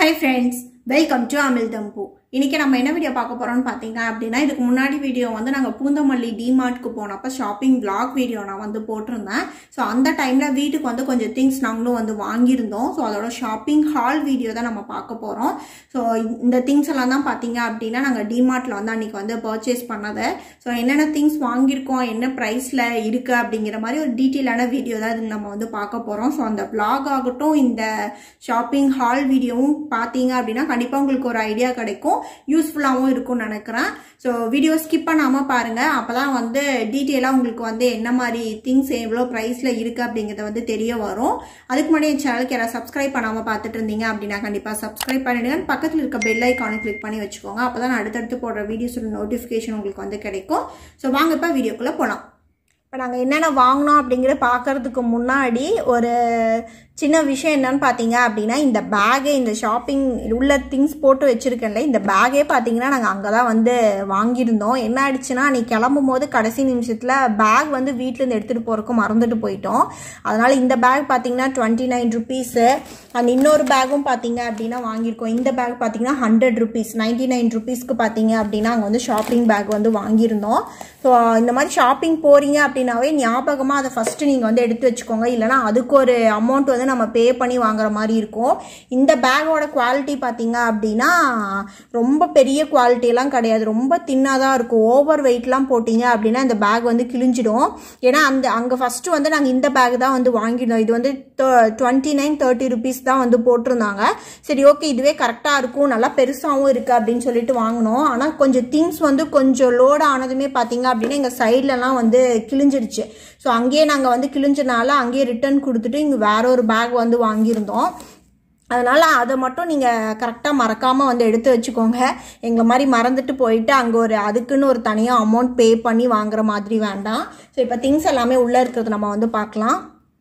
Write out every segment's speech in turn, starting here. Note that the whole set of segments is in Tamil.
ஹாய் ஃப்ரெண்ட்ஸ் வெல்கம் டு அமில் தம்பு இன்னைக்கு நம்ம என்ன வீடியோ பார்க்க போறோம்னு பார்த்தீங்க அப்படின்னா இதுக்கு முன்னாடி வீடியோ வந்து நாங்கள் பூந்தமல்லி டிமார்ட்க்கு போனப்போ ஷாப்பிங் vlog வீடியோ நான் வந்து போட்டிருந்தேன் ஸோ அந்த டைமில் வீட்டுக்கு வந்து கொஞ்சம் திங்ஸ் நாங்களும் வந்து வாங்கியிருந்தோம் ஸோ அதோட ஷாப்பிங் ஹால் வீடியோ தான் நம்ம பார்க்க போகிறோம் ஸோ இந்த திங்ஸ் எல்லாம் தான் பார்த்தீங்க அப்படின்னா நாங்கள் டிமார்ட்டில் வந்து அன்னைக்கு வந்து பர்ச்சேஸ் பண்ணதை ஸோ என்னென்ன திங்ஸ் வாங்கியிருக்கோம் என்ன ப்ரைஸில் இருக்குது அப்படிங்கிற மாதிரி ஒரு டீட்டெயிலான வீடியோ தான் இது நம்ம வந்து பார்க்க போகிறோம் ஸோ அந்த vlog ஆகட்டும் இந்த ஷாப்பிங் ஹால் வீடியோவும் பார்த்தீங்க அப்படின்னா கண்டிப்பாக உங்களுக்கு ஒரு ஐடியா கிடைக்கும் யூஸ்ஃபுல்லாகவும் இருக்கும்னு நினைக்கிறேன் ஸோ வீடியோ ஸ்கிப் பண்ணாமல் பாருங்கள் அப்போ தான் வந்து டீட்டெயிலாக உங்களுக்கு வந்து என்ன மாதிரி திங்ஸ் எவ்வளோ ப்ரைஸில் இருக்குது அப்படிங்கிறத வந்து தெரிய வரும் அதுக்கு முன்னாடி என் சேனலுக்கு யாராவது சப்ஸ்கிரைப் பண்ணாமல் பார்த்துட்டு இருந்தீங்க அப்படின்னா கண்டிப்பாக சப்ஸ்கிரைப் பண்ணிடுங்க பக்கத்தில் இருக்க பெல் ஐக்கானை கிளிக் பண்ணி வச்சுக்கோங்க அப்போ தான் நான் அடுத்தடுத்து போடுற வீடியோஸோட நோட்டிஃபிகேஷன் உங்களுக்கு வந்து கிடைக்கும் ஸோ வாங்க இப்போ வீடியோக்குள்ளே போகலாம் இப்போ நாங்கள் என்னென்ன வாங்கினோம் அப்படிங்கிற பார்க்கறதுக்கு முன்னாடி ஒரு சின்ன விஷயம் என்னன்னு பார்த்தீங்க அப்படின்னா இந்த பேகே இந்த ஷாப்பிங் உள்ள திங்ஸ் போட்டு வச்சுருக்கேன்ல இந்த பேக்கே பார்த்தீங்கன்னா நாங்கள் அங்கே தான் வந்து வாங்கியிருந்தோம் என்ன ஆயிடுச்சுன்னா நீ கிளம்பும் போது கடைசி நிமிஷத்தில் பேக் வந்து வீட்டிலேருந்து எடுத்துகிட்டு போகிறதுக்கு மறந்துட்டு போயிட்டோம் அதனால் இந்த பேக் பார்த்தீங்கன்னா டுவெண்ட்டி நைன் ருபீஸு அண்ட் இன்னொரு பேக்கும் பார்த்தீங்க அப்படின்னா வாங்கியிருக்கோம் இந்த பேக் பார்த்தீங்கன்னா ஹண்ட்ரட் ருபீஸ் நைன்டி நைன் ருபீஸ்க்கு பார்த்தீங்க அப்படின்னா அங்கே வந்து ஷாப்பிங் பேக் வந்து வாங்கியிருந்தோம் ஸோ இந்த மாதிரி ஷாப்பிங் போகிறீங்க அப்படின்னாவே ஞாபகமாக அதை ஃபஸ்ட்டு நீங்கள் வந்து எடுத்து வச்சுக்கோங்க இல்லைனா அதுக்கு ஒரு அமௌண்ட் வந்து நம்ம பே பண்ணி வாங்குற மாதிரி இருக்கும் இந்த பேக்கோட குவாலிட்டி பார்த்தீங்க அப்படின்னா ரொம்ப பெரிய குவாலிட்டியெல்லாம் கிடையாது ரொம்ப தின்னாக தான் இருக்கும் ஓவர் வெயிட்லாம் போட்டிங்க அப்படின்னா இந்த பேக் வந்து கிழிஞ்சிடும் ஏன்னா அந்த அங்கே ஃபஸ்ட்டு வந்து நாங்கள் இந்த பேக் தான் வந்து வாங்கியிருந்தோம் இது வந்து டுவெண்ட்டி நைன் தேர்ட்டி ருபீஸ் தான் வந்து போட்டிருந்தாங்க சரி ஓகே இதுவே கரெக்டாக இருக்கும் நல்லா பெருசாகவும் இருக்குது அப்படின்னு சொல்லிட்டு வாங்கினோம் ஆனால் கொஞ்சம் திங்ஸ் வந்து கொஞ்சம் லோட் ஆனதுமே பார்த்தீங்க அப்படின்னா எங்கள் சைட்லலாம் வந்து கிழிஞ்சிடுச்சு ஸோ அங்கேயே நாங்கள் வந்து கிழிஞ்சனால அங்கேயே ரிட்டர்ன் கொடுத்துட்டு இங்கே வேற ஒரு பேக் வந்து வாங்கியிருந்தோம் அதனால் அதை மட்டும் நீங்கள் கரெக்டாக மறக்காமல் வந்து எடுத்து வச்சுக்கோங்க எங்களை மாதிரி மறந்துட்டு போயிட்டு அங்கே ஒரு அதுக்குன்னு ஒரு தனியாக அமௌண்ட் பே பண்ணி வாங்குற மாதிரி வேண்டாம் ஸோ இப்போ திங்ஸ் எல்லாமே உள்ளே இருக்கிறது நம்ம வந்து பார்க்கலாம்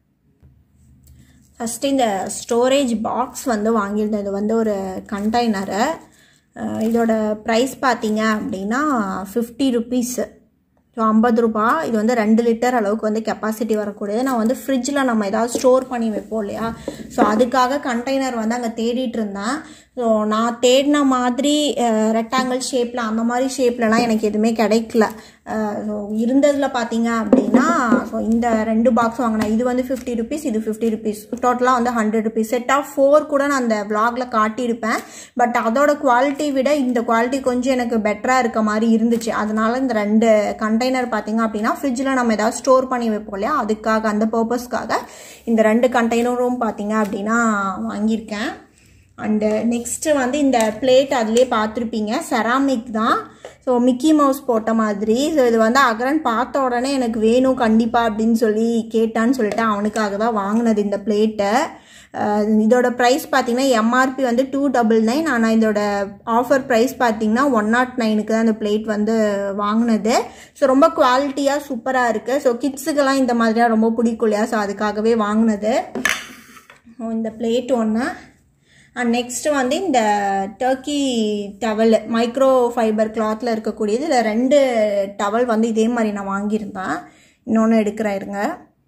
ஃபஸ்ட்டு இந்த ஸ்டோரேஜ் பாக்ஸ் வந்து வாங்கியிருந்தேன் இது வந்து ஒரு கண்டெய்னரு இதோட ப்ரைஸ் பார்த்தீங்க அப்படின்னா ஃபிஃப்டி ருபீஸு ஸோ ஐம்பது ரூபா இது வந்து ரெண்டு லிட்டர் அளவுக்கு வந்து கெப்பாசிட்டி வரக்கூடியது நான் வந்து ஃப்ரிட்ஜில் நம்ம ஏதாவது ஸ்டோர் பண்ணி வைப்போம் இல்லையா ஸோ அதுக்காக கண்டெய்னர் வந்து அங்கே தேடிட்டு இருந்தேன் ஸோ நான் தேடின மாதிரி ரெக்டாங்கிள் ஷேப்பில் அந்த மாதிரி ஷேப்லலாம் எனக்கு எதுவுமே கிடைக்கல ஸோ இருந்ததில் பார்த்தீங்க அப்படின்னா ஸோ இந்த ரெண்டு பாக்ஸ் வாங்கினேன் இது வந்து ஃபிஃப்டி ருபீஸ் இது ஃபிஃப்டி ருபீஸ் டோட்டலாக வந்து hundred rupees set of four கூட நான் அந்த விளாகில் காட்டியிருப்பேன் பட் அதோட குவாலிட்டி விட இந்த குவாலிட்டி கொஞ்சம் எனக்கு பெட்டராக இருக்க மாதிரி இருந்துச்சு அதனால இந்த ரெண்டு கண்டெய்னர் பார்த்தீங்க அப்படின்னா ஃப்ரிட்ஜில் நம்ம ஏதாவது ஸ்டோர் பண்ணி வைப்போம் இல்லையா அதுக்காக அந்த பர்பஸ்க்காக இந்த ரெண்டு கண்டெய்னரும் பார்த்தீங்க அப்படின்னா வாங்கியிருக்கேன் அண்டு நெக்ஸ்ட்டு வந்து இந்த பிளேட் அதுலேயே பார்த்துருப்பீங்க செராமிக் தான் ஸோ மிக்கி மவுஸ் போட்ட மாதிரி ஸோ இது வந்து அகரன் பார்த்த உடனே எனக்கு வேணும் கண்டிப்பாக அப்படின்னு சொல்லி கேட்டான்னு சொல்லிட்டு அவனுக்காக தான் வாங்கினது இந்த பிளேட்டை இதோட ப்ரைஸ் பார்த்தீங்கன்னா எம்ஆர்பி வந்து டூ டபுள் நைன் ஆனால் இதோட ஆஃபர் ப்ரைஸ் பார்த்தீங்கன்னா ஒன் நாட் நைனுக்கு தான் இந்த பிளேட் வந்து வாங்கினது ஸோ ரொம்ப குவாலிட்டியாக சூப்பராக இருக்குது ஸோ கிட்ஸுக்கெல்லாம் இந்த மாதிரியாக ரொம்ப பிடிக்கும் இல்லையா ஸோ அதுக்காகவே வாங்கினது இந்த பிளேட் ஒன்று அண்ட் நெக்ஸ்ட்டு வந்து இந்த டர்க்கி டவல் மைக்ரோ ஃபைபர் கிளாத்தில் இருக்கக்கூடியது இதில் ரெண்டு டவல் வந்து இதே மாதிரி நான் வாங்கியிருந்தேன் இன்னொன்று எடுக்கிறாயிருங்க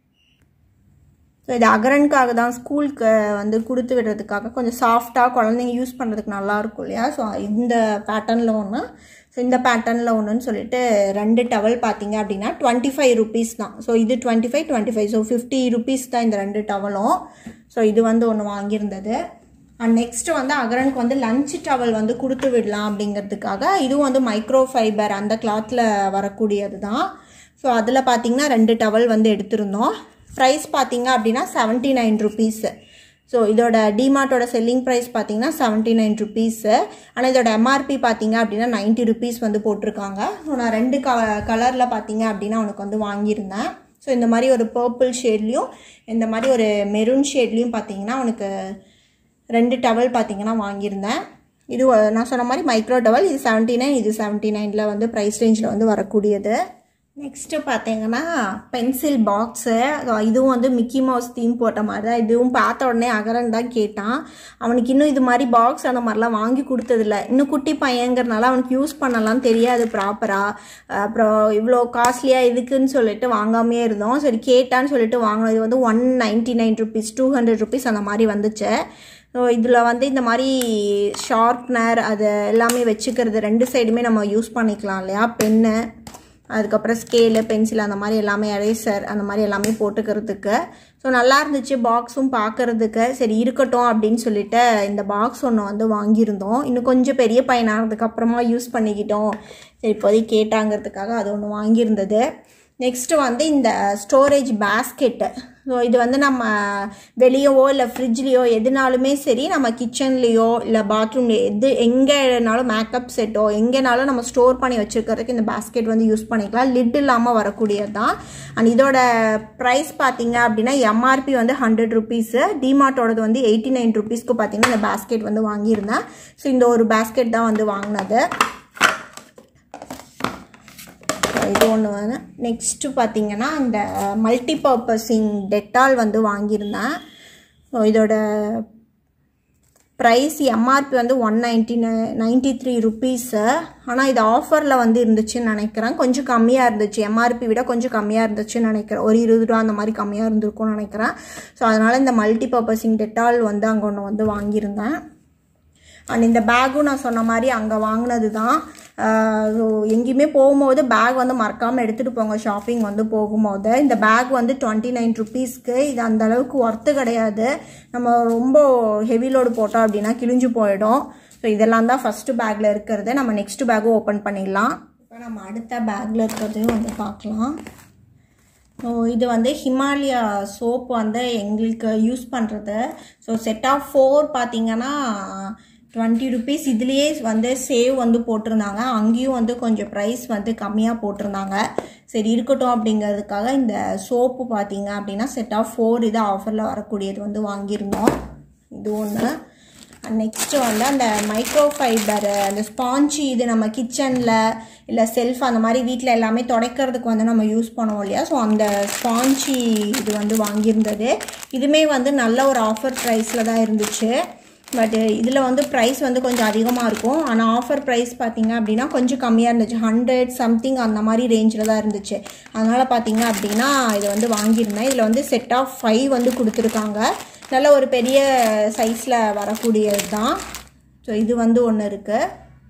ஸோ இது அகரனுக்காக தான் ஸ்கூலுக்கு வந்து கொடுத்து விடுறதுக்காக கொஞ்சம் சாஃப்டாக குழந்தைங்க யூஸ் பண்ணுறதுக்கு நல்லாயிருக்கும் இல்லையா ஸோ இந்த பேட்டர்னில் ஒன்று ஸோ இந்த பேட்டர்னில் ஒன்றுன்னு சொல்லிட்டு ரெண்டு டவல் பார்த்தீங்க அப்படின்னா டுவெண்ட்டி ஃபைவ் ருபீஸ் தான் ஸோ இது twenty five twenty five so fifty rupees தான் இந்த ரெண்டு டவலும் ஸோ இது வந்து ஒன்று வாங்கியிருந்தது அண்ட் நெக்ஸ்ட்டு வந்து அகரனுக்கு வந்து லஞ்ச் டவல் வந்து கொடுத்து விடலாம் அப்படிங்கிறதுக்காக இதுவும் வந்து மைக்ரோ ஃபைபர் அந்த கிளாத்தில் வரக்கூடியது தான் ஸோ அதில் பார்த்தீங்கன்னா ரெண்டு டவல் வந்து எடுத்திருந்தோம் ப்ரைஸ் பார்த்தீங்க அப்படின்னா செவன்ட்டி நைன் ருபீஸு ஸோ இதோட டிமார்ட்டோட செல்லிங் ப்ரைஸ் பார்த்தீங்கன்னா செவன்ட்டி நைன் ருபீஸு ஆனால் இதோட எம்ஆர்பி பார்த்தீங்க அப்படின்னா நைன்ட்டி ருபீஸ் வந்து போட்டிருக்காங்க ஸோ நான் ரெண்டு க கலரில் பார்த்தீங்க அப்படின்னா உனக்கு வந்து வாங்கியிருந்தேன் ஸோ இந்த மாதிரி ஒரு பர்பிள் ஷேட்லேயும் இந்த மாதிரி ஒரு மெரூன் ஷேட்லேயும் பார்த்தீங்கன்னா உனக்கு ரெண்டு டவல் பார்த்தீங்கன்னா வாங்கியிருந்தேன் இது நான் சொன்ன மாதிரி மைக்ரோ டவல் இது செவன்ட்டி நைன் இது செவன்ட்டி நைனில் வந்து ப்ரைஸ் ரேஞ்சில் வந்து வரக்கூடியது நெக்ஸ்ட்டு பார்த்தீங்கன்னா பென்சில் பாக்ஸு இதுவும் வந்து மிக்கி மவுஸ் தீம் போட்ட மாதிரி தான் இதுவும் பார்த்த உடனே அகரன் தான் கேட்டான் அவனுக்கு இன்னும் இது மாதிரி பாக்ஸ் அந்த மாதிரிலாம் வாங்கி கொடுத்ததில்ல இன்னும் குட்டி பையங்கிறனால அவனுக்கு யூஸ் பண்ணலாம் தெரியாது ப்ராப்பராக அப்புறம் இவ்வளோ காஸ்ட்லியாக இதுக்குன்னு சொல்லிட்டு வாங்காமே இருந்தோம் சரி கேட்டான்னு சொல்லிட்டு வாங்கினோம் இது வந்து one ninety nine rupees two hundred rupees அந்த மாதிரி வந்துச்சு ஸோ இதில் வந்து இந்த மாதிரி ஷார்ப்னர் அது எல்லாமே வச்சுக்கிறது ரெண்டு சைடுமே நம்ம யூஸ் பண்ணிக்கலாம் இல்லையா பென்னு அதுக்கப்புறம் ஸ்கேலு பென்சில் அந்த மாதிரி எல்லாமே எரேசர் அந்த மாதிரி எல்லாமே போட்டுக்கிறதுக்கு ஸோ நல்லா இருந்துச்சு பாக்ஸும் பார்க்கறதுக்கு சரி இருக்கட்டும் அப்படின்னு சொல்லிட்டு இந்த பாக்ஸ் ஒன்று வந்து வாங்கியிருந்தோம் இன்னும் கொஞ்சம் பெரிய பையனானதுக்கு அப்புறமா யூஸ் பண்ணிக்கிட்டோம் சரி இப்போதைக்கு கேட்டாங்கிறதுக்காக அது ஒன்று வாங்கியிருந்தது நெக்ஸ்ட்டு வந்து இந்த ஸ்டோரேஜ் பேஸ்கெட்டு ஸோ இது வந்து நம்ம வெளியவோ இல்லை ஃப்ரிட்ஜ்லேயோ எதுனாலுமே சரி நம்ம கிச்சன்லேயோ இல்லை பாத்ரூம்லேயோ எது எங்கேனாலும் மேக்கப் செட்டோ எங்கேனாலும் நம்ம ஸ்டோர் பண்ணி வச்சுருக்கிறதுக்கு இந்த பேஸ்கெட் வந்து யூஸ் பண்ணிக்கலாம் லிட் இல்லாமல் வரக்கூடியது தான் அண்ட் இதோட ப்ரைஸ் பார்த்தீங்க அப்படின்னா எம்ஆர்பி வந்து ஹண்ட்ரட் ருபீஸு டிமார்ட்டோடது வந்து எயிட்டி நைன் ருபீஸ்க்கு பார்த்தீங்கன்னா இந்த பேஸ்கெட் வந்து வாங்கியிருந்தேன் ஸோ இந்த ஒரு பேஸ்கெட் தான் வந்து வாங்கினது இது ஒன்று வந்து நெக்ஸ்ட்டு பார்த்தீங்கன்னா இந்த மல்டி பர்பஸிங் டெட்டால் வந்து வாங்கியிருந்தேன் ஸோ இதோட ப்ரைஸ் எம்ஆர்பி வந்து one ninety ninety three rupees ஆனால் இது ஆஃபரில் வந்து இருந்துச்சுன்னு நினைக்கிறேன் கொஞ்சம் கம்மியாக இருந்துச்சு எம்ஆர்பி விட கொஞ்சம் கம்மியாக இருந்துச்சுன்னு நினைக்கிறேன் ஒரு இருபது ரூபா அந்த மாதிரி கம்மியாக இருந்திருக்கும்னு நினைக்கிறேன் ஸோ அதனால் இந்த மல்டி பர்பஸிங் டெட்டால் வந்து அங்கே ஒன்று வந்து வாங்கியிருந்தேன் அண்ட் இந்த பேக்கும் நான் சொன்ன மாதிரி அங்கே வாங்கினது தான் ஸோ எங்கேயுமே போகும்போது பேக் வந்து மறக்காமல் எடுத்துகிட்டு போங்க ஷாப்பிங் வந்து போகும்போது இந்த பேக் வந்து டுவெண்ட்டி நைன் ருபீஸ்க்கு இது அந்த அளவுக்கு ஒர்த்து கிடையாது நம்ம ரொம்ப ஹெவி லோடு போட்டோம் அப்படின்னா கிழிஞ்சு போயிடும் ஸோ இதெல்லாம் தான் ஃபஸ்ட்டு பேக்கில் இருக்கிறது நம்ம நெக்ஸ்ட் பேக்கும் ஓப்பன் பண்ணிடலாம் இப்போ நம்ம அடுத்த பேக்கில் இருக்கிறதையும் வந்து பார்க்கலாம் ஸோ இது வந்து ஹிமாலயா சோப் வந்து எங்களுக்கு யூஸ் பண்ணுறது ஸோ செட் ஆஃப் ஃபோர் பார்த்தீங்கன்னா டுவெண்ட்டி ருபீஸ் இதுலேயே வந்து சேவ் வந்து போட்டிருந்தாங்க அங்கேயும் வந்து கொஞ்சம் ப்ரைஸ் வந்து கம்மியாக போட்டிருந்தாங்க சரி இருக்கட்டும் அப்படிங்கிறதுக்காக இந்த சோப்பு பார்த்தீங்க அப்படின்னா செட் ஆஃப் ஃபோர் இது ஆஃபரில் வரக்கூடியது வந்து வாங்கியிருந்தோம் இது ஒன்று நெக்ஸ்ட்டு வந்து அந்த மைக்ரோ ஃபைபர் அந்த ஸ்பாஞ்சு இது நம்ம கிச்சனில் இல்லை செல்ஃப் அந்த மாதிரி வீட்டில் எல்லாமே துடைக்கிறதுக்கு வந்து நம்ம யூஸ் பண்ணுவோம் இல்லையா ஸோ அந்த ஸ்பாஞ்சு இது வந்து வாங்கியிருந்தது இதுவுமே வந்து நல்ல ஒரு ஆஃபர் ப்ரைஸில் தான் இருந்துச்சு பட் இதில் வந்து ப்ரைஸ் வந்து கொஞ்சம் அதிகமாக இருக்கும் ஆனால் ஆஃபர் ப்ரைஸ் பார்த்தீங்க அப்படின்னா கொஞ்சம் கம்மியாக இருந்துச்சு ஹண்ட்ரட் சம்திங் அந்த மாதிரி ரேஞ்சில் தான் இருந்துச்சு அதனால் பார்த்தீங்க அப்படின்னா இதை வந்து வாங்கியிருந்தேன் இதில் வந்து செட் ஆஃப் ஃபைவ் வந்து கொடுத்துருக்காங்க நல்ல ஒரு பெரிய சைஸில் வரக்கூடியது தான் ஸோ இது வந்து ஒன்று இருக்குது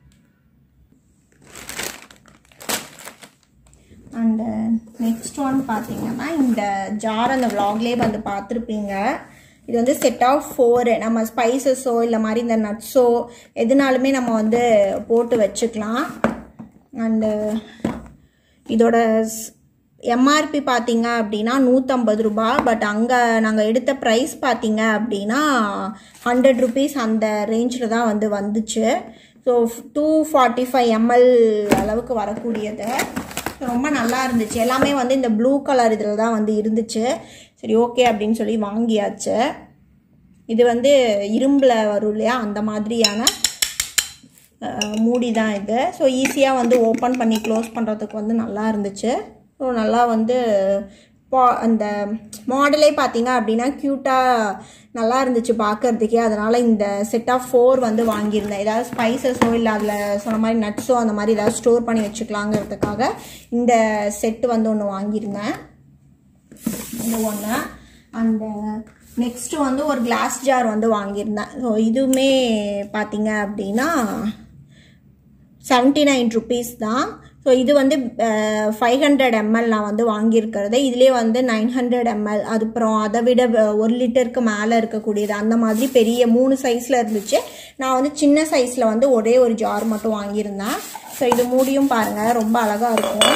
அண்டு நெக்ஸ்ட் ஒன் பார்த்தீங்கன்னா இந்த ஜார் அந்த விலாக்லேயே வந்து பார்த்துருப்பீங்க இது வந்து செட் ஆஃப் ஃபோரு நம்ம ஸ்பைசஸோ இல்லை மாதிரி இந்த நட்ஸோ எதுனாலுமே நம்ம வந்து போட்டு வச்சுக்கலாம் அண்டு இதோட எம்ஆர்பி பார்த்தீங்க அப்படின்னா நூற்றம்பது ரூபா பட் அங்கே நாங்கள் எடுத்த ப்ரைஸ் பார்த்தீங்க அப்படின்னா ஹண்ட்ரட் ருபீஸ் அந்த ரேஞ்சில் தான் வந்து வந்துச்சு so two forty five ml அளவுக்கு வரக்கூடியது ரொம்ப நல்லா இருந்துச்சு எல்லாமே வந்து இந்த ப்ளூ கலர் இதில் தான் வந்து இருந்துச்சு சரி ஓகே அப்படின்னு சொல்லி வாங்கியாச்சு இது வந்து இரும்பில் வரும் இல்லையா அந்த மாதிரியான மூடி தான் இது ஸோ ஈஸியாக வந்து ஓப்பன் பண்ணி க்ளோஸ் பண்ணுறதுக்கு வந்து நல்லா இருந்துச்சு ஸோ நல்லா வந்து பா அந்த மாடலே பார்த்தீங்க அப்படின்னா க்யூட்டாக நல்லா இருந்துச்சு பார்க்கறதுக்கே அதனால் இந்த செட் ஆஃப் ஃபோர் வந்து வாங்கியிருந்தேன் ஏதாவது ஸ்பைசஸோ இல்லை அதில் சொன்ன மாதிரி நட்ஸோ அந்த மாதிரி ஏதாவது ஸ்டோர் பண்ணி வச்சுக்கலாங்கிறதுக்காக இந்த செட்டு வந்து ஒன்று வாங்கியிருந்தேன் இது ஒன்று அந்த நெக்ஸ்ட்டு வந்து ஒரு கிளாஸ் ஜார் வந்து வாங்கியிருந்தேன் ஸோ இதுவுமே பார்த்தீங்க அப்படின்னா செவன்ட்டி நைன் ருபீஸ் தான் ஸோ இது வந்து ஃபைவ் ஹண்ட்ரட் எம்எல் நான் வந்து வாங்கியிருக்கிறது இதுலேயே வந்து நைன் ஹண்ட்ரட் எம்எல் அதுக்கப்புறம் அதை விட ஒரு லிட்டருக்கு மேலே இருக்கக்கூடியது அந்த மாதிரி பெரிய மூணு சைஸில் இருந்துச்சு நான் வந்து சின்ன சைஸில் வந்து ஒரே ஒரு ஜார் மட்டும் வாங்கியிருந்தேன் ஸோ இது மூடியும் பாருங்கள் ரொம்ப அழகாக இருக்கும்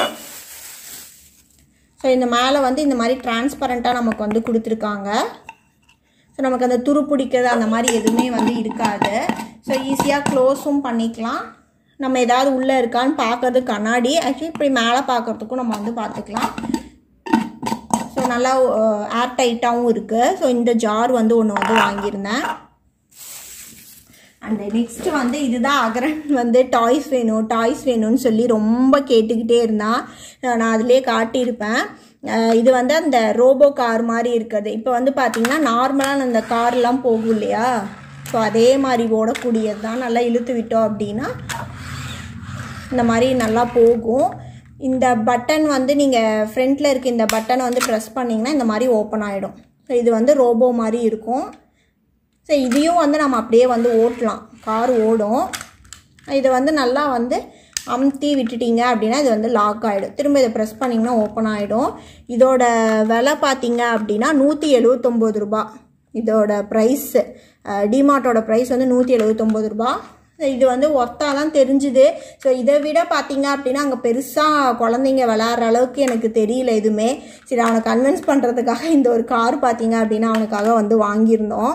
ஸோ இந்த மேலே வந்து இந்த மாதிரி டிரான்ஸ்பரண்ட்டாக நமக்கு வந்து கொடுத்துருக்காங்க ஸோ நமக்கு அந்த துரு பிடிக்கிறது அந்த மாதிரி எதுவுமே வந்து இருக்காது ஸோ ஈஸியாக க்ளோஸும் பண்ணிக்கலாம் நம்ம ஏதாவது உள்ளே இருக்கான்னு பார்க்கறது கண்ணாடி ஆக்சுவலி இப்படி மேலே பார்க்குறதுக்கும் நம்ம வந்து பார்த்துக்கலாம் ஸோ நல்லா ஏர் டைட்டாகவும் இருக்குது ஸோ இந்த ஜார் வந்து ஒன்று வந்து வாங்கியிருந்தேன் அண்ட் நெக்ஸ்ட் வந்து இதுதான் அகரன் வந்து டாய்ஸ் வேணும் டாய்ஸ் வேணும்னு சொல்லி ரொம்ப கேட்டுக்கிட்டே இருந்தான் நான் அதிலே காட்டியிருப்பேன் இது வந்து அந்த ரோபோ கார் மாதிரி இருக்குது இப்போ வந்து பார்த்திங்கன்னா நார்மலான அந்த கார்லாம் போகும் இல்லையா ஸோ அதே மாதிரி ஓடக்கூடியது தான் நல்லா இழுத்து விட்டோம் அப்படின்னா இந்த மாதிரி நல்லா போகும் இந்த பட்டன் வந்து நீங்கள் ஃப்ரண்ட்டில் இருக்க இந்த பட்டனை வந்து ப்ரெஸ் பண்ணிங்கன்னா இந்த மாதிரி ஓப்பன் ஆகிடும் ஸோ இது வந்து ரோபோ மாதிரி இருக்கும் ஸோ இதையும் வந்து நம்ம அப்படியே வந்து ஓட்டலாம் கார் ஓடும் இதை வந்து நல்லா வந்து அமுத்தி விட்டுட்டீங்க அப்படின்னா இது வந்து லாக் ஆகிடும் திரும்ப இதை ப்ரெஸ் பண்ணிங்கன்னா ஓப்பன் ஆகிடும் இதோட விலை பார்த்தீங்க அப்படின்னா நூற்றி எழுவத்தொம்போது ரூபா இதோட ப்ரைஸு டிமார்ட்டோட ப்ரைஸ் வந்து நூற்றி எழுவத்தொம்போது ரூபா இது வந்து ஒர்த்தாக தெரிஞ்சுது ஸோ இதை விட பார்த்தீங்க அப்படின்னா அங்கே பெருசாக குழந்தைங்க விளாட்ற அளவுக்கு எனக்கு தெரியல எதுவுமே சரி அவனை கன்வின்ஸ் பண்ணுறதுக்காக இந்த ஒரு கார் பார்த்தீங்க அப்படின்னா அவனுக்காக வந்து வாங்கியிருந்தோம்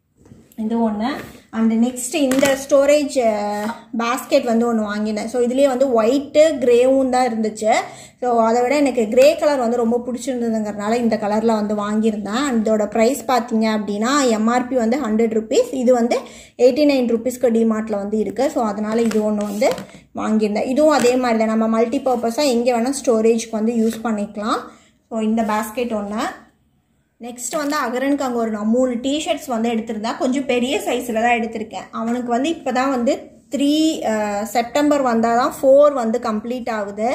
இது ஒன்று அண்ட் நெக்ஸ்ட் இந்த ஸ்டோரேஜ் பேஸ்கெட் வந்து ஒன்று வாங்கினேன் ஸோ இதுலேயே வந்து ஒயிட்டு க்ரேவும் தான் இருந்துச்சு ஸோ அதை விட எனக்கு க்ரே கலர் வந்து ரொம்ப பிடிச்சிருந்ததுங்கிறனால இந்த கலரில் வந்து வாங்கியிருந்தேன் அண்ட் இதோட ப்ரைஸ் பார்த்தீங்க அப்படின்னா எம்ஆர்பி வந்து ஹண்ட்ரட் ருபீஸ் இது வந்து எயிட்டி நைன் ருபீஸ்க்கு டிமார்ட்டில் வந்து இருக்குது ஸோ அதனால் இது ஒன்று வந்து வாங்கியிருந்தேன் இதுவும் அதே மாதிரி தான் நம்ம மல்டி பர்பஸாக எங்கே வேணால் ஸ்டோரேஜ்க்கு வந்து யூஸ் பண்ணிக்கலாம் ஸோ இந்த பேஸ்கெட் ஒன்று நெக்ஸ்ட் வந்து அகரனுக்கு அங்கே ஒரு நான் மூணு டிஷர்ட்ஸ் வந்து எடுத்திருந்தேன் கொஞ்சம் பெரிய சைஸில் தான் எடுத்திருக்கேன் அவனுக்கு வந்து இப்போ தான் வந்து த்ரீ செப்டம்பர் வந்தால் தான் ஃபோர் வந்து கம்ப்ளீட் ஆகுது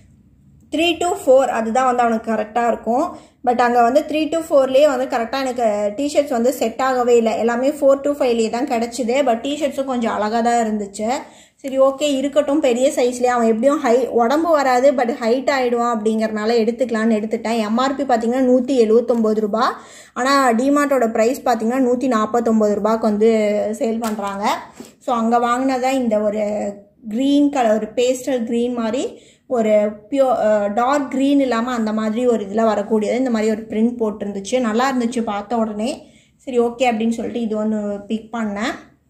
த்ரீ டு ஃபோர் அதுதான் வந்து அவனுக்கு கரெக்டாக இருக்கும் பட் அங்கே வந்து த்ரீ டு ஃபோர்லேயே வந்து கரெக்டாக எனக்கு டிஷர்ட்ஸ் வந்து செட் ஆகவே இல்லை எல்லாமே ஃபோர் டு ஃபைவ்லேயே தான் கிடச்சிது பட் டிஷர்ட்ஸும் கொஞ்சம் அழகாக தான் இருந்துச்சு சரி ஓகே இருக்கட்டும் பெரிய சைஸ்லேயே அவன் எப்படியும் ஹை உடம்பு வராது பட் ஹைட் ஆகிடுவான் அப்படிங்கறனால எடுத்துக்கலான்னு எடுத்துட்டேன் எம்ஆர்பி பார்த்தீங்கன்னா நூற்றி எழுவத்தொம்போது ரூபா ஆனால் டிமார்ட்டோட ப்ரைஸ் பார்த்தீங்கன்னா நூற்றி நாற்பத்தொம்போது ரூபாய்க்கு வந்து சேல் பண்ணுறாங்க ஸோ அங்கே வாங்கினதான் இந்த ஒரு க்ரீன் கலர் ஒரு பேஸ்டல் க்ரீன் மாதிரி ஒரு பியோ டார்க் க்ரீன் இல்லாமல் அந்த மாதிரி ஒரு இதில் வரக்கூடியது இந்த மாதிரி ஒரு பிரிண்ட் போட்டிருந்துச்சு நல்லா இருந்துச்சு பார்த்த உடனே சரி ஓகே அப்படின்னு சொல்லிட்டு இது ஒன்று பிக் பண்ணேன்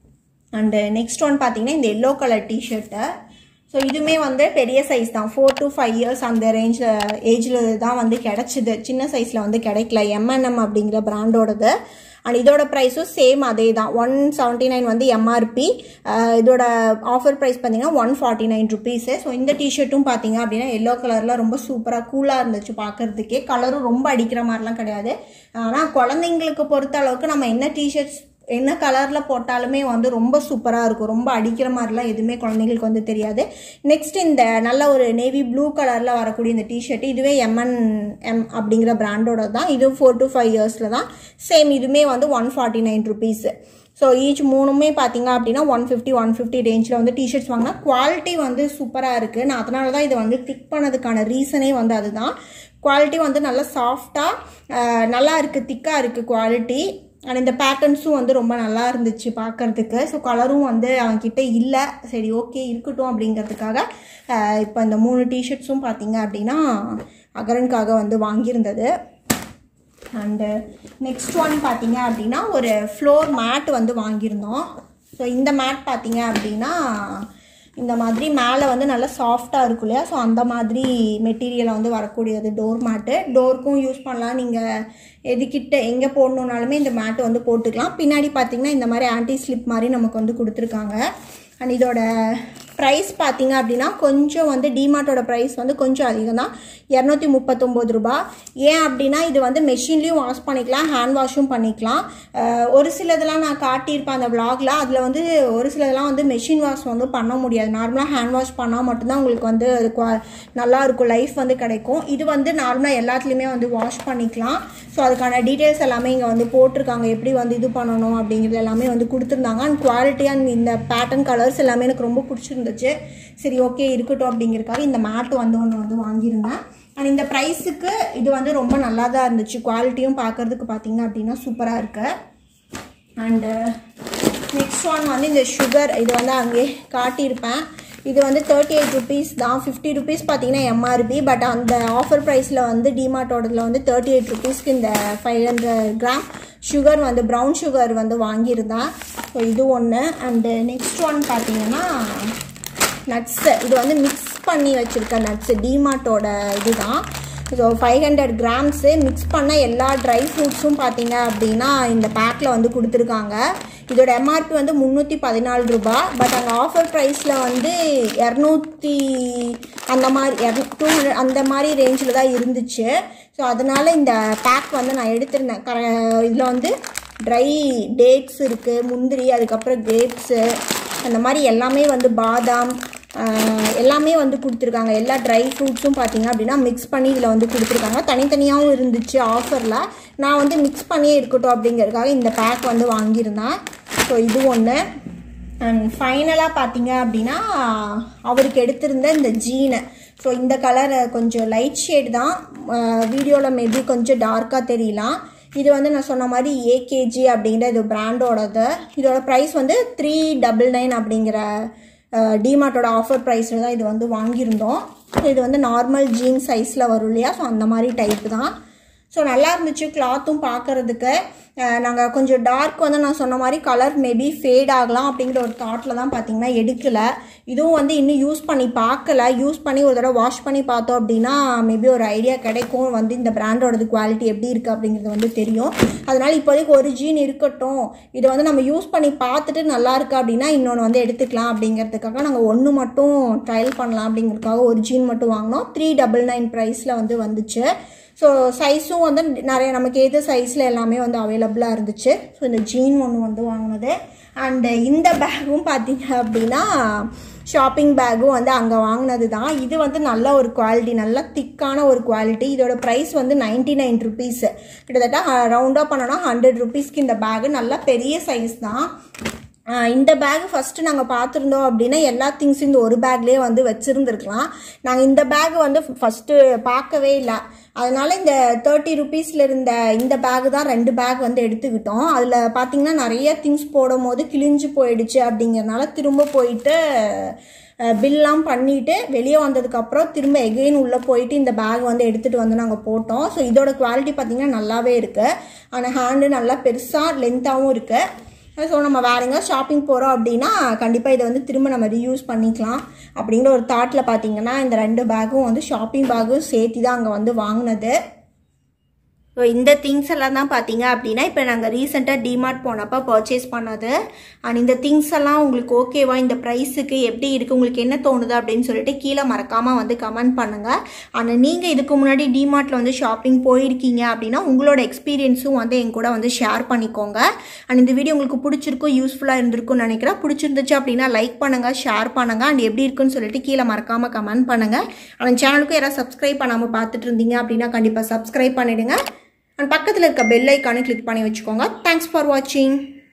அண்டு நெக்ஸ்ட் ஒன் பார்த்தீங்கன்னா இந்த எல்லோ கலர் டிஷர்ட்டு ஸோ இதுவுமே வந்து பெரிய சைஸ் தான் ஃபோர் டு ஃபைவ் இயர்ஸ் அந்த ரேஞ்சில் ஏஜில் தான் வந்து கிடச்சிது சின்ன சைஸில் வந்து கிடைக்கல எம்என்எம் அப்படிங்கிற பிராண்டோடது அண்ட் இதோட ப்ரைஸும் சேம் அதே தான் ஒன் செவன்ட்டி நைன் வந்து எம்ஆர்பி இதோட ஆஃபர் ப்ரைஸ் பார்த்தீங்கன்னா one forty nine rupees so இந்த டிஷர்ட்டும் பார்த்தீங்க அப்படின்னா எல்லோ கலரில் ரொம்ப சூப்பராக கூலாக இருந்துச்சு பார்க்குறதுக்கே கலரும் ரொம்ப அடிக்கிற மாதிரிலாம் கிடையாது ஆனால் குழந்தைங்களுக்கு பொறுத்த அளவுக்கு நம்ம என்ன டிஷர்ட்ஸ் என்ன கலரில் போட்டாலுமே வந்து ரொம்ப சூப்பராக இருக்கும் ரொம்ப அடிக்கிற மாதிரிலாம் எதுவுமே குழந்தைங்களுக்கு வந்து தெரியாது நெக்ஸ்ட் இந்த நல்ல ஒரு நேவி ப்ளூ கலரில் வரக்கூடிய இந்த டிஷர்ட் இதுவே எம்என் எம் அப்படிங்கிற பிராண்டோட தான் இது ஃபோர் டு ஃபைவ் இயர்ஸில் தான் சேம் இதுவுமே வந்து one forty nine rupees so each மூணுமே பார்த்தீங்க அப்படின்னா ஒன் ஃபிஃப்டி ஒன் ஃபிஃப்டி ரேஞ்சில் வந்து டிஷர்ட்ஸ் வாங்கினா குவாலிட்டி வந்து சூப்பராக இருக்குது நான் அதனால தான் இதை வந்து கிளிக் பண்ணதுக்கான ரீசனே வந்து அதுதான் குவாலிட்டி வந்து நல்லா சாஃப்டாக நல்லா இருக்குது திக்காக இருக்குது குவாலிட்டி அண்ட் இந்த பேட்டர்ன்ஸும் வந்து ரொம்ப நல்லா இருந்துச்சு பார்க்கறதுக்கு ஸோ கலரும் வந்து அவன்கிட்ட இல்லை சரி ஓகே இருக்கட்டும் அப்படிங்கிறதுக்காக இப்போ இந்த மூணு டிஷர்ட்ஸும் பார்த்தீங்க அப்படின்னா அகரனுக்காக வந்து வாங்கியிருந்தது அண்டு நெக்ஸ்ட் ஒன் பார்த்தீங்க அப்படின்னா ஒரு ஃப்ளோர் மேட் வந்து வாங்கியிருந்தோம் ஸோ இந்த மேட் பார்த்தீங்க அப்படின்னா இந்த மாதிரி மேலே வந்து நல்லா சாஃப்டாக இருக்கும் இல்லையா ஸோ அந்த மாதிரி மெட்டீரியலில் வந்து வரக்கூடியது டோர் மேட்டு டோருக்கும் யூஸ் பண்ணலாம் நீங்கள் எதுக்கிட்ட எங்கே போடணுன்னாலுமே இந்த மேட்டு வந்து போட்டுக்கலாம் பின்னாடி பார்த்தீங்கன்னா இந்த மாதிரி ஆன்டி ஸ்லிப் மாதிரி நமக்கு வந்து கொடுத்துருக்காங்க அண்ட் இதோட ப்ரைஸ் பார்த்தீங்க அப்படின்னா கொஞ்சம் வந்து டிமார்ட்டோட ப்ரைஸ் வந்து கொஞ்சம் அதிகம் தான் இரநூத்தி முப்பத்தொம்போது ரூபா ஏன் அப்படின்னா இது வந்து மெஷின்லேயும் வாஷ் பண்ணிக்கலாம் ஹேண்ட் வாஷும் பண்ணிக்கலாம் அஹ் ஒரு சிலதெல்லாம் நான் காட்டியிருப்பேன் அந்த vlogல அதில் வந்து ஒரு சிலதெல்லாம் வந்து மெஷின் வாஷ் வந்து பண்ண முடியாது நார்மலாக ஹேண்ட் வாஷ் பண்ணால் மட்டும்தான் உங்களுக்கு வந்து அது குவா- நல்லா இருக்கும் லைஃப் வந்து கிடைக்கும் இது வந்து நார்மலாக எல்லாத்துலேயுமே வந்து வாஷ் பண்ணிக்கலாம் ஸோ அதுக்கான டீட்டெயில்ஸ் எல்லாமே இங்கே வந்து போட்டிருக்காங்க எப்படி வந்து இது பண்ணணும் அப்படிங்கிறது எல்லாமே வந்து கொடுத்துருந்தாங்க அண்ட் குவாலிட்டி அண்ட் இந்த பேட்டர்ன் கலர்ஸ் எல்லாமே எனக்கு ரொம்ப பிடிச்சிருந்துச்சு சரி ஓகே இருக்கட்டும் அப்படிங்கிறதுக்காக இந்த மேட்டு வந்து ஒன்று வந்து வாங்கியிருந்தேன் அண்ட் இந்த ப்ரைஸுக்கு இது வந்து ரொம்ப நல்லா தான் இருந்துச்சு குவாலிட்டியும் பார்க்கறதுக்கு பார்த்தீங்க அப்படின்னா சூப்பராக இருக்குது அண்டு நெக்ஸ்ட் ஒன் வந்து இந்த சுகர் இது வந்து அங்கே காட்டியிருப்பேன் இது வந்து தேர்ட்டி எயிட் ருபீஸ் தான் ஃபிஃப்டி ருபீஸ் பார்த்தீங்கன்னா எம்ஆர்பி பட் அந்த ஆஃபர் ப்ரைஸில் வந்து டிமார்ட்டோடதில் வந்து தேர்ட்டி எயிட் ருபீஸ்க்கு இந்த ஃபைவ் ஹண்ட்ரட் கிராம் சுகர் வந்து ப்ரௌன் சுகர் வந்து வாங்கியிருந்தேன் ஸோ இது ஒன்று அண்டு நெக்ஸ்ட் ஒன் பார்த்தீங்கன்னா நட்ஸு இது வந்து மிக்ஸ் பண்ணி வச்சுருக்க நட்ஸு டிமார்ட்டோட இதுதான் so five hundred grams mix பண்ண எல்லா ட்ரை ஃப்ரூட்ஸும் பார்த்தீங்க அப்படின்னா இந்த பேக்கில் வந்து கொடுத்துருக்காங்க இதோட எம்ஆர்பி வந்து முந்நூற்றி பதினாலு ரூபா பட் அங்கே ஆஃபர் ப்ரைஸில் வந்து இரநூத்தி அந்த மாதிரி டூ ஹண்ட்ரட் அந்த மாதிரி ரேஞ்சில் தான் இருந்துச்சு ஸோ அதனால் இந்த பேக் வந்து நான் எடுத்திருந்தேன் கர இதில் வந்து ட்ரை டேட்ஸ் இருக்குது முந்திரி அதுக்கப்புறம் கிரேப்ஸு அந்த மாதிரி எல்லாமே வந்து பாதாம் ஆஹ் எல்லாமே வந்து கொடுத்துருக்காங்க எல்லா ட்ரை ஃப்ரூட்ஸும் பார்த்தீங்க அப்படின்னா மிக்ஸ் பண்ணி இதில் வந்து கொடுத்துருக்காங்க தனித்தனியாகவும் இருந்துச்சு ஆஃபரில் நான் வந்து மிக்ஸ் பண்ணியே இருக்கட்டும் அப்படிங்கிறதுக்காக இந்த பேக் வந்து வாங்கியிருந்தேன் ஸோ இது ஒன்று அண்ட் ஃபைனலாக பார்த்தீங்க அப்படின்னா அவருக்கு எடுத்திருந்த இந்த ஜீனு ஸோ இந்த கலர் கொஞ்சம் லைட் ஷேட் தான் வீடியோவில் மேபி கொஞ்சம் டார்க்காக தெரியலாம் இது வந்து நான் சொன்ன மாதிரி ஏகேஜி அப்படிங்கிற இது பிராண்டோடது இதோட ப்ரைஸ் வந்து த்ரீ டபுள் நைன் அப்படிங்கிற டிமார்ட்டோட ஆஃபர் ப்ரைஸில் தான் இது வந்து வாங்கியிருந்தோம் இது வந்து நார்மல் ஜீன் சைஸில் வரும் இல்லையா ஸோ அந்த மாதிரி டைப் தான் ஸோ நல்லா இருந்துச்சு கிளாத்தும் பார்க்கறதுக்கு நாங்கள் கொஞ்சம் டார்க் வந்து நான் சொன்ன மாதிரி கலர் மேபி ஃபேட் ஆகலாம் அப்படிங்கிற ஒரு தாட்டில் தான் பார்த்தீங்கன்னா எடுக்கலை இதுவும் வந்து இன்னும் யூஸ் பண்ணி பார்க்கல யூஸ் பண்ணி ஒரு தடவை வாஷ் பண்ணி பார்த்தோம் அப்படின்னா மேபி ஒரு ஐடியா கிடைக்கும் வந்து இந்த பிராண்டோடது குவாலிட்டி எப்படி இருக்குது அப்படிங்கிறது வந்து தெரியும் அதனால இப்போதைக்கு ஒரு ஜீன் இருக்கட்டும் இதை வந்து நம்ம யூஸ் பண்ணி பார்த்துட்டு நல்லா இருக்கு அப்படின்னா இன்னொன்று வந்து எடுத்துக்கலாம் அப்படிங்கிறதுக்காக நாங்கள் ஒன்று மட்டும் ட்ரையல் பண்ணலாம் அப்படிங்கிறதுக்காக ஒரு ஜீன் மட்டும் வாங்கினோம் த்ரீ டபுள் நைன் ப்ரைஸில் வந்து வந்துச்சு ஸோ சைஸும் வந்து நிறைய நமக்கு எது சைஸில் எல்லாமே வந்து அவைலபிளாக இருந்துச்சு ஸோ இந்த ஜீன் ஒன்று வந்து வாங்கினது அண்டு இந்த பேக்கும் பார்த்தீங்க அப்படின்னா ஷாப்பிங் பேக்கும் வந்து அங்கே வாங்கினது தான் இது வந்து நல்ல ஒரு குவாலிட்டி நல்ல திக்கான ஒரு குவாலிட்டி இதோட ப்ரைஸ் வந்து நைன்டி நைன் ருபீஸ் கிட்டத்தட்ட ரவுண்டாக பண்ணோன்னா ஹண்ட்ரட் ருபீஸ்க்கு இந்த பேகு நல்ல பெரிய சைஸ் தான் ஆஹ் இந்த பேக் ஃபஸ்ட்டு நாங்கள் பார்த்துருந்தோம் அப்படின்னா எல்லா திங்ஸும் இந்த ஒரு பேக்லேயே வந்து வச்சுருந்துருக்கலாம் நாங்கள் இந்த பேக் வந்து ஃபஸ்ட்டு பார்க்கவே இல்லை அதனால இந்த தேர்ட்டி ருபீஸில் இருந்த இந்த பேக் தான் ரெண்டு பேக் வந்து எடுத்துக்கிட்டோம் அதில் பார்த்தீங்கன்னா நிறைய திங்ஸ் போடும் போது கிழிஞ்சு போயிடுச்சு அப்படிங்கிறனால திரும்ப போயிட்டு பில்லாம் பண்ணிவிட்டு வெளியே வந்ததுக்கப்புறம் திரும்ப எகெயின் உள்ளே போயிட்டு இந்த பேக் வந்து எடுத்துகிட்டு வந்து நாங்கள் போட்டோம் ஸோ இதோட குவாலிட்டி பார்த்திங்கன்னா நல்லாவே இருக்குது ஆனால் ஹேண்டு நல்லா பெருசாக லென்த்தாகவும் இருக்குது ஸோ நம்ம வேற எங்கேயாவது ஷாப்பிங் போகிறோம் அப்படின்னா கண்டிப்பாக இதை வந்து திரும்ப நம்ம ரீயூஸ் பண்ணிக்கலாம் அப்படிங்கிற ஒரு தாட்டில் பார்த்தீங்கன்னா இந்த ரெண்டு பேக்கும் வந்து ஷாப்பிங் பேக்கும் சேர்த்து தான் அங்கே வந்து வாங்கினது ஸோ இந்த திங்ஸ் எல்லாம் தான் பார்த்தீங்க அப்படின்னா இப்போ நாங்கள் ரீசெண்டாக டிமார்ட் போனப்போ பர்ச்சேஸ் பண்ணது அண்ட் இந்த திங்ஸ் எல்லாம் உங்களுக்கு ஓகேவா இந்த ப்ரைஸுக்கு எப்படி இருக்குது உங்களுக்கு என்ன தோணுது அப்படின்னு சொல்லிட்டு கீழே மறக்காமல் வந்து கமெண்ட் பண்ணுங்கள் அண்ட் நீங்கள் இதுக்கு முன்னாடி டிமார்ட்டில் வந்து ஷாப்பிங் போயிருக்கீங்க அப்படின்னா உங்களோட எக்ஸ்பீரியன்ஸும் வந்து என் கூட வந்து ஷேர் பண்ணிக்கோங்க அண்ட் இந்த வீடியோ உங்களுக்கு பிடிச்சிருக்கும் யூஸ்ஃபுல்லாக இருந்திருக்கும்னு நினைக்கிறேன் பிடிச்சிருந்துச்சு அப்படின்னா லைக் பண்ணுங்கள் ஷேர் பண்ணுங்கள் அண்ட் எப்படி இருக்குன்னு சொல்லிட்டு கீழே மறக்காமல் கமெண்ட் பண்ணுங்கள் அண்ட் சேனலுக்கும் யாராவது சப்ஸ்கிரைப் பண்ணாமல் பார்த்துட்டு இருந்தீங்க அப்படின்னா கண்டிப்பாக சப்ஸ்கிரைப் பண்ணிடுங்க அண்ட் பக்கத்தில் இருக்க பெல் ஐக்கானை கிளிக் பண்ணி வச்சுக்கோங்க தேங்க்ஸ் ஃபார் வாட்சிங்